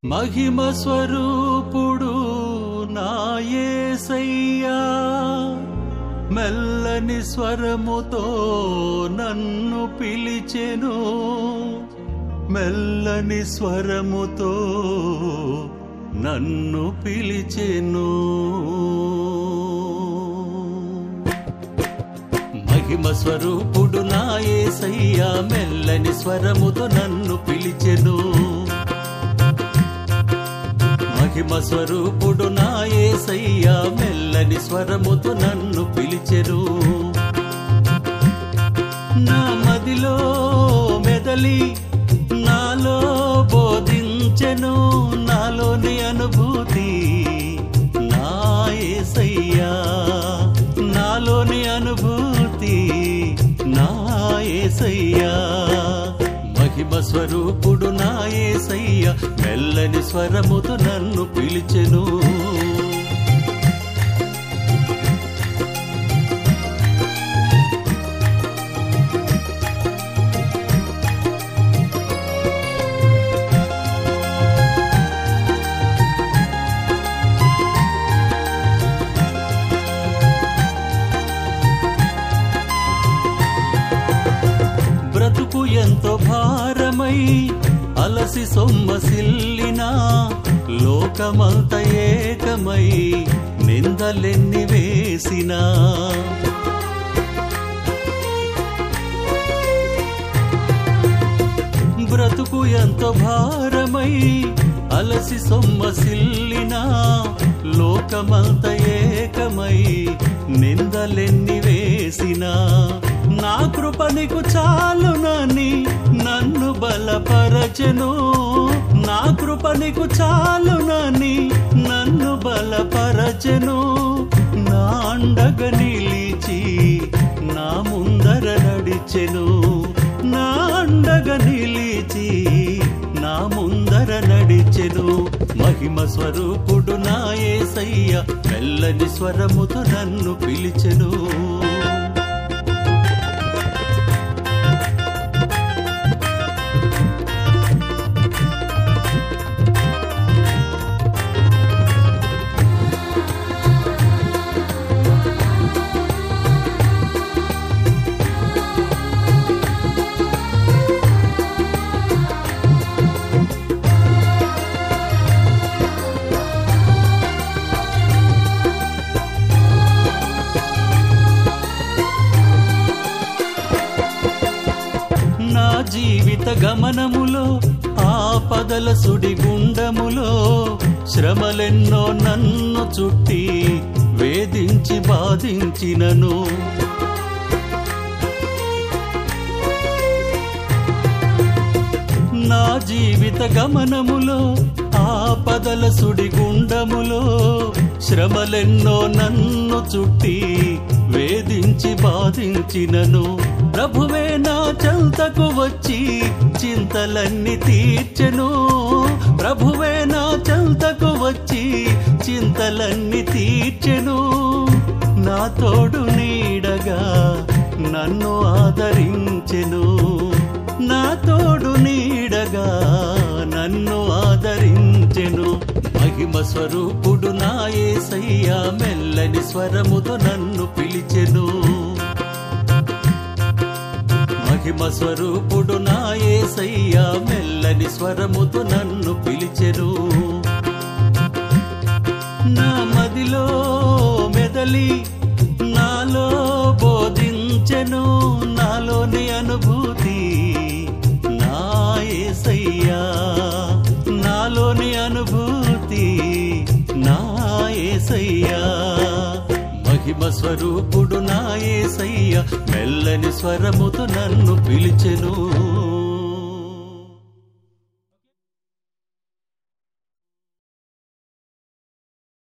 మహిమ స్వరూపుడు నాయసయ్యా మెల్లని స్వరముతో నన్ను పిలిచెను మెల్లని స్వరముతో నన్ను పిలిచెను మహిమ స్వరూపుడు నాయసయ్యా మెల్లని స్వరముతో నన్ను పిలిచెను మహిమ స్వరూపుడు నాయసయ్యా మెల్లని స్వరముతో నన్ను పిలిచెను నా మదిలో మెదలి నాలో బోధించెను నాలోని అనుభూతి నాయసయ్యా నాలోని అనుభూతి నాయసయ్యా మహిమ స్వరూపుడు నాయసయ్య మెల్లని స్వరముతో నన్ను పిలిచెను బ్రతుకు ఎంతో భారమై అలసి సొమ్మసిల్లినా లోకమంత ఏకమై నిందలెన్ని వేసినా బ్రతుకు ఎంతో భారమై అలసి సొమ్మసిల్లినా లోకమంత ఏకమై నిందలెన్ని వేసినా నా కృప నీకు చాలునని నన్ను బలపరచెను నా కృప నీకు చాలునని నన్ను బలపరచెను నా అండగ నిలిచి నా ముందర నడిచెను నా అండగ నిలిచి నా ముందర నడిచెను మహిమ స్వరూపుడు నా యేసయ్య మెల్లని స్వరముతో నన్ను పిలిచెను నా జీవిత గమనములో ఆపదల సుడిగుండములో శ్రమలెన్నో నన్ను చుట్టి వేధించి బాధించినను నా జీవిత గమనములో ఆపదల సుడిగుండములో శ్రమలెన్నో నన్ను చుట్టి వేధించి బాధించినను ప్రభువే నా చెంతకు వచ్చి చింతలన్నీ తీర్చెను ప్రభువే నా చెంతకు వచ్చి చింతలన్నీ తీర్చెను నా తోడు నీడగా నన్ను ఆదరించెను నా తోడు నీడగా నన్ను ఆదరించెను మహిమ స్వరూపుడు నా యేసయ్యా మెల్లని స్వరముతో నన్ను పిలిచెను మహిమ స్వరూపుడు నా యేసయ్యా మెల్లని స్వరముతో నన్ను పిలిచెను నా మదిలో మెదలి నాలో బోధించెను నాలోని అనుభూతి నా యేసయ్యా నాలోని అనుభూతి నా యేసయ్యా మహిమ స్వరూపుడు నా యేసయ్య మెల్లని స్వరముతో నన్ను పిలిచెను